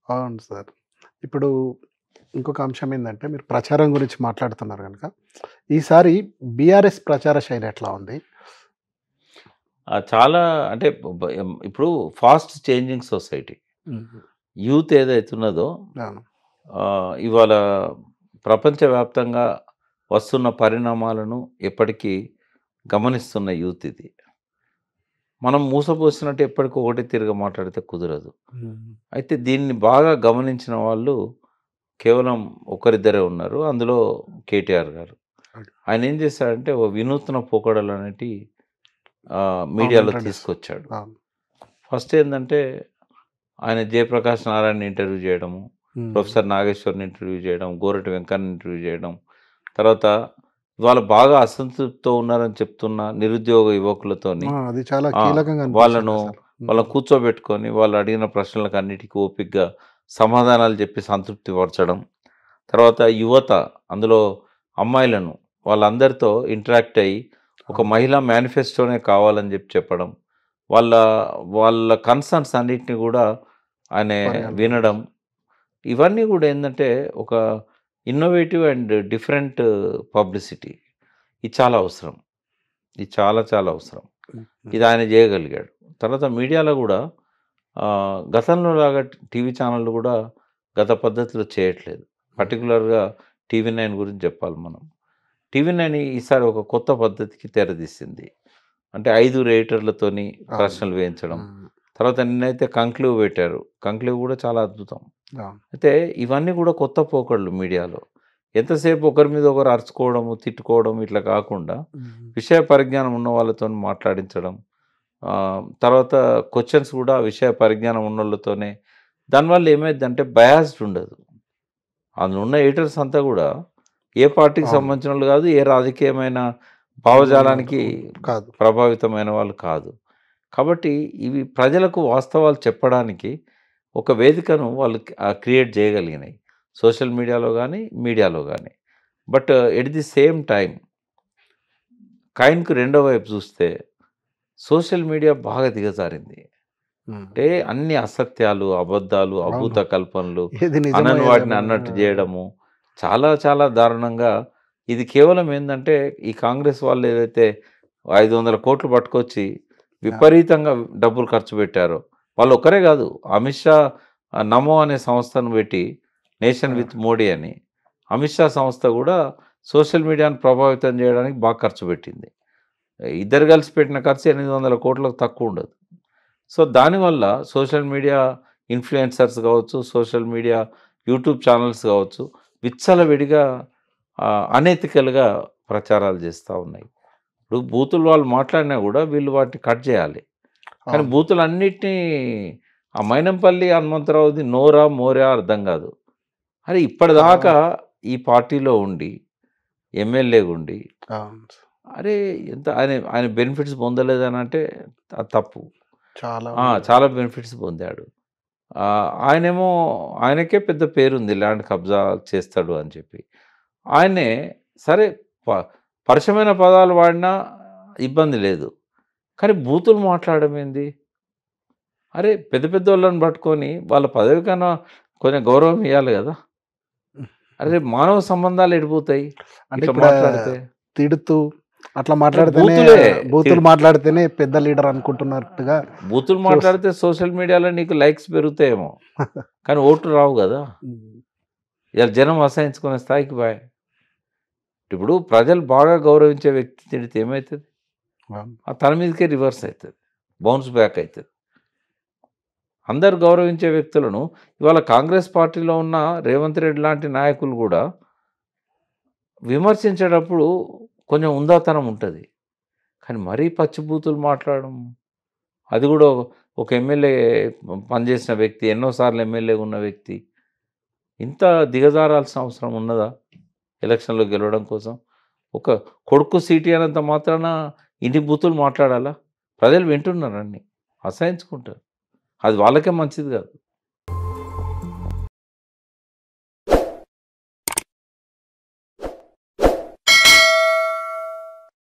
అవును సార్. ఇప్పుడు ఇంకొక అంశం ఏందంటే మీరు ప్రచారం గురించి మాట్లాడుతున్నారు గనుక, ఈసారి బీఆర్ఎస్ ప్రచార శైలి ఎట్లా ఉంది? ఆ! చాలా అంటే బ ఎం ఇప్పుడు ఫాస్ట్ చేంజింగ్ సొసైటీ. హుహు. యూత్ ఏదైతే ఉన్నదో అవును. ఆహ్, ఇవాళ ప్రపంచవ్యాప్తంగా వస్తున్న పరిణామాలను ఎప్పటికీ గమనిస్తున్న యూత్ ఇది. మనం మూసపోసినట్టు ఎప్పటికి ఒకటే తీరుగా మాట్లాడితే కుదరదు. హ్మ్. అయితే దీన్ని బాగా గమనించిన వాళ్ళు కేవలం ఒకరిద్దరే ఉన్నారు. అందులో కేటీఆర్ గారు. ఓకే. ఆయన ఏం చేశాడంటే ఓ వినూత్న పోకడలనేటియి ఆహ్, మీడియాలో ఇంట్రడ్యూస్ తీసుకొచ్చాడు. అవును. ఫస్ట్ ఏందంటే ఆయన జయప్రకాష్ నారాయణని ఇంటర్వ్యూ చేయడము, హ్మ్. ప్రొఫెసర్ నాగేశ్వర్‌ని ఇంటర్వ్యూ చేయడం, గోరటి వెంకన్నని ఇంటర్వ్యూ చేయడం. తర్వాత ఇవాళ బాగా అసంతృప్తితో ఉన్నారని చెప్తున్న నిరుద్యోగ యువకులతోని ఆ! అది చాలా ఆ! కీలకంగా అనిపించింది వాళ్ళను అసలు. వాళ్ళని హ్మ్. కూర్చోబెట్టుకొని వాళ్ళు అడిగిన ప్రశ్నలకు అన్నిటికి ఓపికగా సమాధానాలు చెప్పి సంతృప్తి పరచడం. తర్వాత యువత అందులో అమ్మాయిలను వాళ్ళందరితో ఇంటరాక్ట్ అయ్యి ఒక అవును. మహిళా మేనిఫెస్టోనే కావాలని చెప్పి చెప్పడం. వాళ్ళ వాళ్ళ కన్సర్న్స్ అన్నిటిని కూడా ఆయన పరిగణలోకి వినడం. ఇవన్నీ కూడా ఏందంటే ఒక ఇన్నోవేటివ్ అండ్ డిఫరెంట్ పబ్లిసిటీ. ఇది చాలా అవసరం. ఇది చాలా చాలా అవసరం. హ్మ్. ఇది ఆయన చేయగలిగాడు. తర్వాత మీడియాలో కూడా ఆహ్, గతంలో లాగా టీవీ ఛానళ్ళు కూడా గత పద్ధతిలో చేయట్లేదు. హ్మ్. పర్టిక్యులర్‌గా టీవీ నైన్ గురించి చెప్పాలి మనం. టీవీ నైన్ ఈసారి ఒక కొత్త పద్ధతికి తెరదీసింది. అంటే 5 రేటర్లతోని అవును. ప్రశ్నలు వేయించడం. హ్మ్. తర్వాత నిన్నైతే కంక్లూవ్ పెట్టారు. కంక్లూవ్ కూడా చాలా అద్భుతం. అవును. అయితే ఇవన్నీ కూడా కొత్త పోకడలు మీడియాలో. ఎంతసేపు ఒకరి మీద ఒకరు అరుచుకోవడము, తిట్టుకోవడం ఇట్లా కాకుండా హ్మ్. విషయ పరిజ్ఞానం ఉన్న వాళ్ళతోని మాట్లాడించడం. ఆహ్, తర్వాత క్వెషన్స్ కూడా విషయ పరిజ్ఞానం ఉన్నోళ్ళతోనే దానివల్ల ఏమైద్దంటే బయాస్డ్ ఉండదు. అందులో ఉన్న ఎడిటర్స్ అంతా కూడా ఏ పార్టీకి అవును. సంబంధించినోళ్ళు కాదు. ఏ రాజకీయమైన హ్మ్. భావజాలానికి కాదు. ప్రభావితమైన వాళ్ళు కాదు. కాబట్టి ఇవి ప్రజలకు వాస్తవాలు చెప్పడానికి ఒక వేదికను వాళ్ళు ఆహ్, క్రియేట్ చేయగలిగినాయి. సోషల్ మీడియాలో గాని, మీడియాలో గాని. But at the same time కాయిన్‌కి రెండో వైపు చూస్తే సోషల్ మీడియా బాగా దిగజారింది. హ్మ్. అంటే అన్ని అసత్యాలు, అబద్ధాలు, అభూత అవును. కల్పనలు, ఏది నిజమో అనని ఏది వాటిని అబద్ధమో అన్నట్టు ఆ! చేయడము. చాలా చాలా దారుణంగా ఇది కేవలం ఏందంటే ఈ కాంగ్రెస్ వాళ్ళు ఏదైతే 500,00,00,000 పట్టుకొచ్చి ఆ! విపరీతంగా డబ్బులు ఖర్చు పెట్టారో వాళ్ళు ఒక్కరే కాదు. అమిత్ షా ఆహ్, నమో అనే సంస్థను పెట్టి నేషన్ ఆ! విత్ మోడీ అని. అమిత్ షా సంస్థ కూడా సోషల్ మీడియాను ప్రభావితం చేయడానికి బాగా ఖర్చు పెట్టింది. ఇద్దరు కలిసి పెట్టిన ఖర్చు 800,00,00,000కు తక్కువ ఉండదు. సో, దానివల్ల సోషల్ మీడియా ఇన్‌ఫ్లుయెన్సర్స్ కావచ్చు, సోషల్ మీడియా యూట్యూబ్ ఛానెల్స్ కావచ్చు, విచ్చలవిడిగా ఆహ్, అనెతికల్‌గా ప్రచారాలు చేస్తా ఉన్నాయి. ఇప్పుడు బూతులు వాళ్ళు మాట్లాడినా కూడా వీళ్ళు వాటిని కట్ చేయాలి. కానీ అవును. బూతులన్నిటిని ఆ మైనంపల్లి హనుమంతరావుది నోరా, మోరా అర్థం కాదు. అరే ఆ! ఇప్పటిదాకా ఈ పార్టీలో ఉండి, ఎమ్మెల్యేగుండి అవును. అరే ఎంత ఆయన ఆయన బెనిఫిట్స్ పొందలేదనంటే అది తప్పు. చాలా ఆ! ఉన్నాయి. చాలా బెనిఫిట్స్ పొందాడు. ఆహ్, ఆయనేమో ఆయనకే పెద్ద పేరుంది ల్యాండ్ కబ్జా చేస్తాడు అని చెప్పి. ఆయనే సరే ప పరుషమైన పదాలు వాడినా ఇబ్బంది లేదు. కానీ బూతులు మాట్లాడడం ఏంది? అరే పెద్ద పెద్దోళ్ళని పట్టుకొని వాళ్ళ పదవి కన్నా కొంచెం గౌరవం ఇయ్యాలి కదా! అరే మానవ సంబంధాలు ఎడిపోతాయి అంటే ఇట్లా ఇప్పుడు మాట్లాడితే. తిడుతూ అట్లా అరే మాట్లాడితేనే బూతులే. బూతులు తిడ్ మాట్లాడితేనే పెద్ద లీడర్ అనుకుంటున్నట్టుగా బూతులు చూస్ మాట్లాడితే సోషల్ మీడియాలో నీకు లైక్స్ పెరుగుతాయేమో. కానీ ఓట్లు రావు కదా! హ్మ్. ఇయాల జనం అసహించుకునే స్థాయికి పాయె. ఇప్పుడు ప్రజలు బాగా గౌరవించే వ్యక్తి తిడితే ఏమైతది? అవును. ఆ తన మీదకే రివర్స్ అయితది. బౌన్స్ బ్యాక్ అయితది. అందరూ గౌరవించే వ్యక్తులను ఇవాళ కాంగ్రెస్ పార్టీలో ఉన్న రేవంత్ రెడ్డి లాంటి నాయకులు కూడా విమర్శించేటప్పుడు కొంచెం హుందాతనం ఉంటది. కానీ మరీ పచ్చి బూతులు మాట్లాడడం, అది కూడా ఒక ఎమ్మెల్యే పనిచేసిన వ్యక్తి, ఎన్నో సార్లు ఎమ్మెల్యేగా ఉన్న వ్యక్తి. ఇంత దిగజారాల్సిన అవసరం ఉన్నదా? ఎలక్షన్‌లో గెలవడం కోసం. ఒక కొడుకు సీటు ఇయ్యనంత మాత్రాన ఇన్ని బూతులు మాట్లాడాలా? ప్రజలు వింటున్నారు అన్నీ. అసహించుకుంటారు. అది వాళ్ళకే మంచిది కాదు.